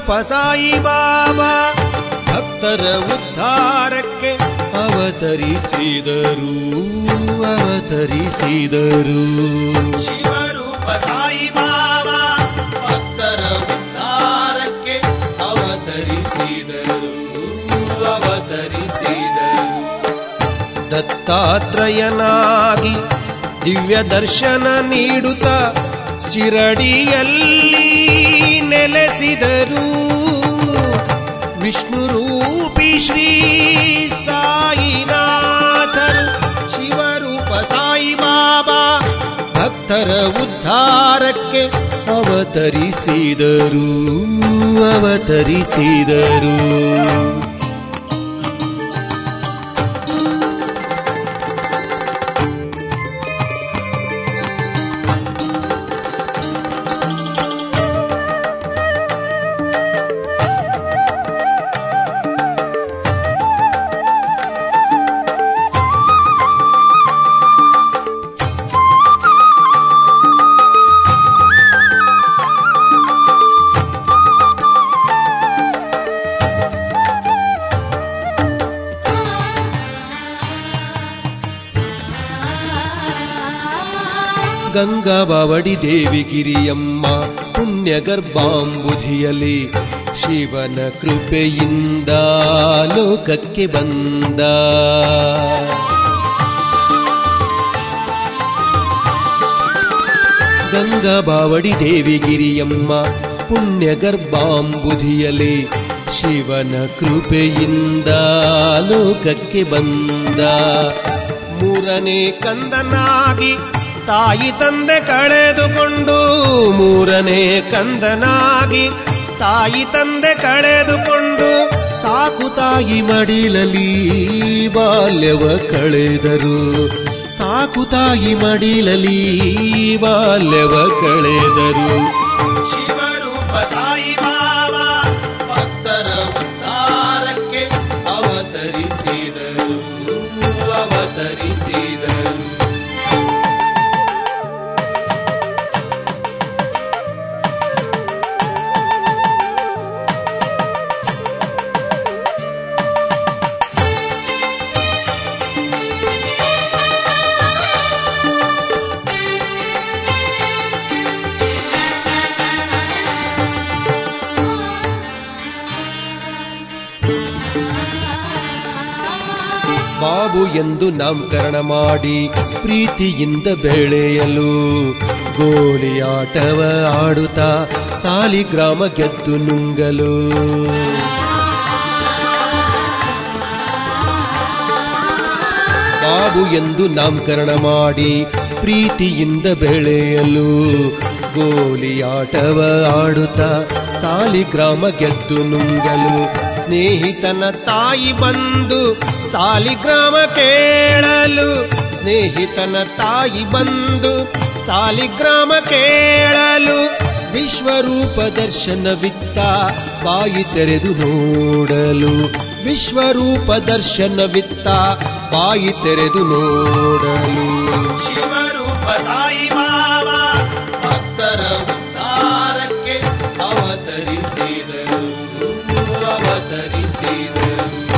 ಸಾಯಿ ಬಾಬಾ ಭಕ್ತರ ಉದ್ಧಾರಕ್ಕೆ ಅವತರಿಸಿದರು ಅವತರಿಸಿದರು ಶಿವರೂಪ ಸಾಯಿ ಬಾಬಾ ಭಕ್ತರ ಉದ್ಧಾರಕ್ಕೆ ಅವತರಿಸಿದರು ಅವತರಿಸಿದರು ದತ್ತಾತ್ರಯನಾಗಿ ದಿವ್ಯ ದರ್ಶನ ನೀಡುತ್ತ ಶಿರಡಿಯಲ್ಲಿ ನೆಲೆಸಿದರು ವಿಷ್ಣು ರೂಪಿ ಶ್ರೀ ಸಾಯಿನಾಥರು ಶಿವರೂಪ ಸಾಯಿ ಬಾಬಾ ಭಕ್ತರ ಉದ್ಧಾರಕ್ಕೆ ಅವತರಿಸಿದರು ಅವತರಿಸಿದರು ಗಂಗಾಬಾವಡಿ ದೇವಿ ಗಿರಿಯಮ್ಮ ಪುಣ್ಯ ಗರ್ಭಾಂಬುಧಿಯಲಿ ಶಿವನ ಕೃಪೆಯಿಂದ ಲೋಕಕ್ಕೆ ಬಂದ ಗಂಗಾಬಾವಡಿ ದೇವಿ ಗಿರಿಯಮ್ಮ ಪುಣ್ಯ ಗರ್ಭಾಂಬುಧಿಯಲಿ ಶಿವನ ಕೃಪೆಯಿಂದ ಲೋಕಕ್ಕೆ ಬಂದ ಮೂರನೇ ಕಂದನಾಗಿ ತಾಯಿ ತಂದೆ ಕಳೆದುಕೊಂಡು ಮೂರನೇ ಕಂದನಾಗಿ ತಾಯಿ ತಂದೆ ಕಳೆದುಕೊಂಡು ಸಾಕು ತಾಯಿ ಮಡಿಲಲಿ ಬಾಲ್ಯವ ಕಳೆದರು ಸಾಕು ತಾಯಿ ಮಡಿಲಲಿ ಬಾಲ್ಯವ ಕಳೆದರು ಶಿವರೂಪ ಸಾಯಿ ಬಾಬಾ ಭಕ್ತರ ಉದ್ಧಾರಕ್ಕೆ ಅವತರಿಸಿದರು ಅವತರಿಸಿದರು ಬಾಬು ಎಂದು ನಾಮಕರಣ ಮಾಡಿ ಪ್ರೀತಿಯಿಂದ ಬೆಳೆಯಲು ಗೋಲಿಯಾಟವ ಆಡುತ್ತಾ ಸಾಲಿಗ್ರಾಮ ಗೆದ್ದು ನುಂಗಲು ಬಾಬು ಎಂದು ನಾಮಕರಣ ಮಾಡಿ ಪ್ರೀತಿಯಿಂದ ಬೆಳೆಯಲು ಗೋಲಿಯಾಟವ ಆಡುತ್ತಾ ಸಾಲಿಗ್ರಾಮ ಗೆದ್ದು ನುಂಗಲು ಸ್ನೇಹಿತನ ತಾಯಿ ಬಂದು ಸಾಲಿಗ್ರಾಮ ಕೇಳಲು ಸ್ನೇಹಿತನ ತಾಯಿ ಬಂದು ಸಾಲಿಗ್ರಾಮ ಕೇಳಲು ವಿಶ್ವರೂಪ ದರ್ಶನವಿತ್ತ ಬಾಯಿ ತೆರೆದು ನೋಡಲು ವಿಶ್ವರೂಪ ದರ್ಶನವಿತ್ತ ಬಾಯಿ ತೆರೆದು ನೋಡಲು ಶಿವರೂಪ ಸಾಯಿ ಬಾಬಾ ಭಕ್ತರ ಉದ್ಧಾರಕ್ಕೆ ಅವತರಿಸಿದರು ಅವತರಿಸಿದರು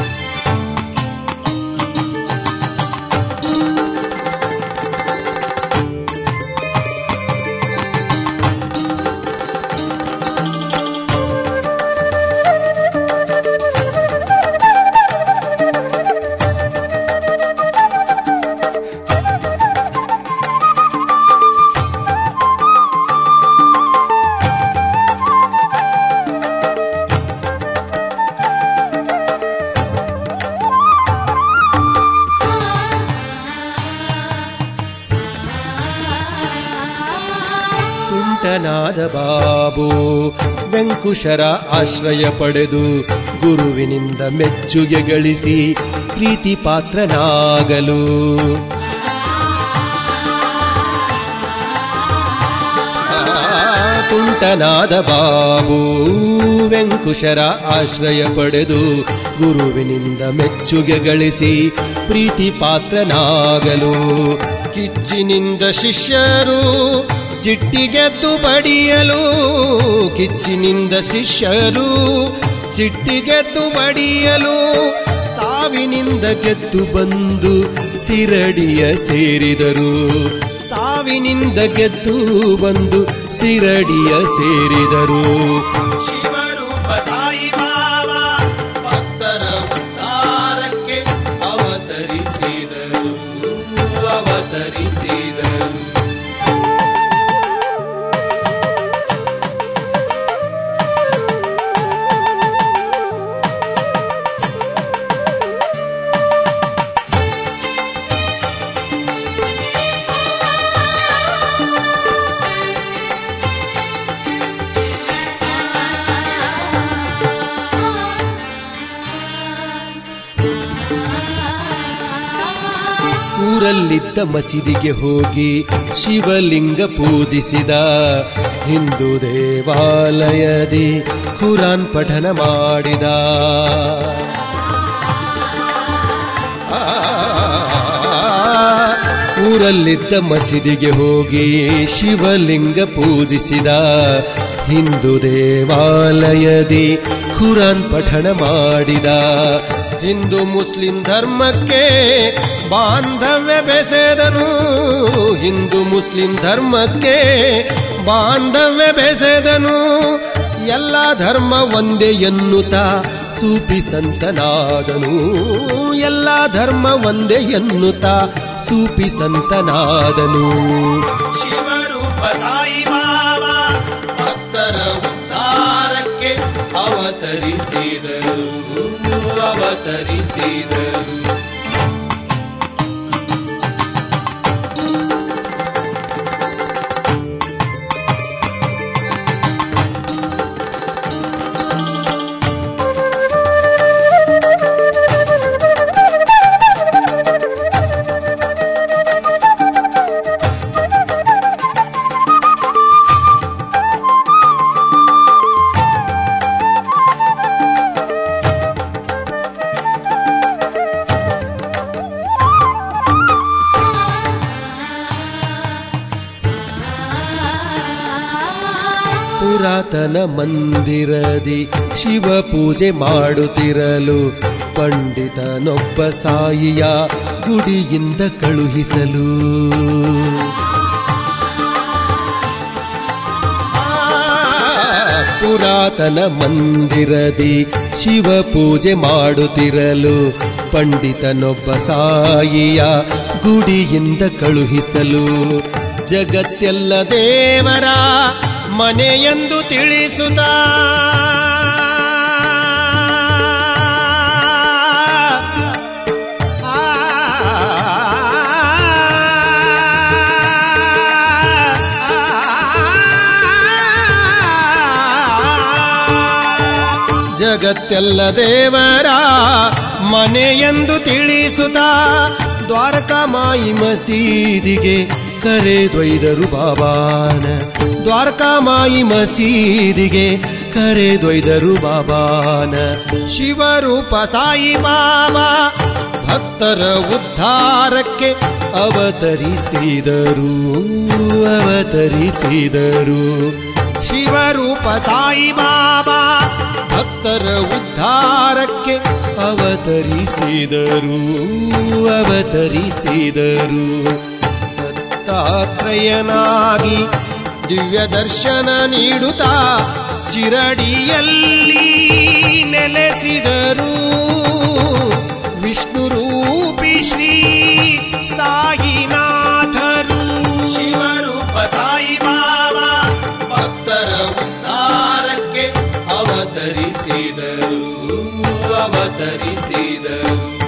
ತುಂಟನಾದ ಬಾಬು ವೆಂಕುಶರ ಆಶ್ರಯ ಪಡೆದು ಗುರುವಿನಿಂದ ಮೆಚ್ಚುಗೆ ಗಳಿಸಿ ಪ್ರೀತಿ ಪಾತ್ರನಾಗಲು ಆ, ತುಂಟ ಕುಂಟನಾದ ಬಾಬು ವೆಂಕುಶರ ಆಶ್ರಯ ಪಡೆದು ಗುರುವಿನಿಂದ ಮೆಚ್ಚುಗೆ ಗಳಿಸಿ ಪ್ರೀತಿ ಪಾತ್ರನಾಗಲು ಕಿಚ್ಚಿನಿಂದ ಶಿಷ್ಯರು ಸಿಟ್ಟಿಗೆದ್ದು ಬಡಿಯಲು ಕಿಚ್ಚಿನಿಂದ ಶಿಷ್ಯರು ಸಿಟ್ಟಿಗೆದ್ದು ಬಡಿಯಲು ಸಾವಿನಿಂದ ಗೆದ್ದು ಬಂದು ಸಿರಡಿಯ ಸೇರಿದರು ಸಾವಿನಿಂದ ಗೆದ್ದು ಬಂದು ಸಿರಡಿಯ ಸೇರಿದರು ಶಿವರೂಪ ಸಾಯಿ ಬಾಬಾ ಭಕ್ತರ ಉದ್ಧಾರಕ್ಕೆ ಅವತರಿಸಿದರು ಅವತರಿಸಿದರು ಊರಲ್ಲಿದ್ದ ಮಸೀದಿಗೆ ಹೋಗಿ ಶಿವಲಿಂಗ ಪೂಜಿಸಿದ ಹಿಂದೂ ದೇವಾಲಯದಿ ಕುರಾನ್ ಪಠನ ಮಾಡಿದ ಆ, ಊರಲ್ಲಿದ್ದ ಮಸೀದಿಗೆ ಹೋಗಿ ಶಿವಲಿಂಗ ಪೂಜಿಸಿದ ಹಿಂದೂ ದೇವಾಲಯದಿ ಖುರಾನ್ ಪಠಣ ಮಾಡಿದ ಹಿಂದೂ ಮುಸ್ಲಿಂ ಧರ್ಮಕ್ಕೆ ಬಾಂಧವ್ಯ ಬೆಸೆದನು ಹಿಂದೂ ಮುಸ್ಲಿಂ ಧರ್ಮಕ್ಕೆ ಬಾಂಧವ್ಯ ಬೆಸೆದನು ಎಲ್ಲ ಧರ್ಮ ಒಂದೇ ಎನ್ನುತ್ತಾ ಸೂಪಿ ಸಂತನಾದನು ಎಲ್ಲ ಧರ್ಮ ಒಂದೇ ಎನ್ನುತ್ತಾ ಸೂಪಿ ಸಂತನಾದನು ಶಿವರೂಪ ಸಾಯಿ ಬಾಬಾ ಭಕ್ತರ ಉದ್ಧಾರಕ್ಕೆ ಅವತರಿಸಿದರು ಅವತರಿಸಿದರು ಪುರಾತನ ಮಂದಿರದಿ ಶಿವ ಪೂಜೆ ಮಾಡುತ್ತಿರಲು ಪಂಡಿತನೊಬ್ಬ ಸಾಯಿಯ ಗುಡಿಯಿಂದ ಕಳುಹಿಸಲು ಪುರಾತನ ಮಂದಿರದಿ ಶಿವ ಪೂಜೆ ಮಾಡುತ್ತಿರಲು ಪಂಡಿತನೊಬ್ಬ ಸಾಯಿಯ ಗುಡಿಯಿಂದ ಕಳುಹಿಸಲು ಜಗತ್ತೆಲ್ಲ ದೇವರ ಮನೆಯೆಂದು ತಿಳಿಸುತ್ತಾ ಜಗತ್ತೆಲ್ಲ ದೇವರ ಮನೆಯೆಂದು ತಿಳಿಸುತ್ತಾ ದ್ವಾರಕಾಮಾಯಿ ಮಸೀದಿಗೆ ಕರೆದೊಯ್ದರು ಬಾಬಾನ ದ್ವಾರಕಾಮಾಯಿ ಮಸೀದಿಗೆ ಕರೆದೊಯ್ದರು ಬಾಬಾನ ಶಿವರೂಪ ಸಾಯಿ ಬಾಬಾ ಭಕ್ತರ ಉದ್ಧಾರಕ್ಕೆ ಅವತರಿಸಿದರು ಅವತರಿಸಿದರು ಶಿವರೂಪ ಸಾಯಿ ಬಾಬಾ ಭಕ್ತರ ಉದ್ಧಾರಕ್ಕೆ ಅವತರಿಸಿದರು ಅವತರಿಸಿದರು ದತ್ತಾತ್ರೇಯನಾಗಿ ದಿವ್ಯ ದರ್ಶನ ನೀಡುತ್ತಾ ಶಿರಡಿಯಲ್ಲಿ ನೆಲೆಸಿದರು ವಿಷ್ಣು ರೂಪಿ ಶ್ರೀ ಸಾಯಿನಾಥರು ಶಿವರೂಪ ಸಾಯಿ ಬಾಬಾ ಭಕ್ತರ ಉದ್ಧಾರಕ್ಕೆ ಅವತರಿಸಿದರು ಅವತರಿಸಿದರು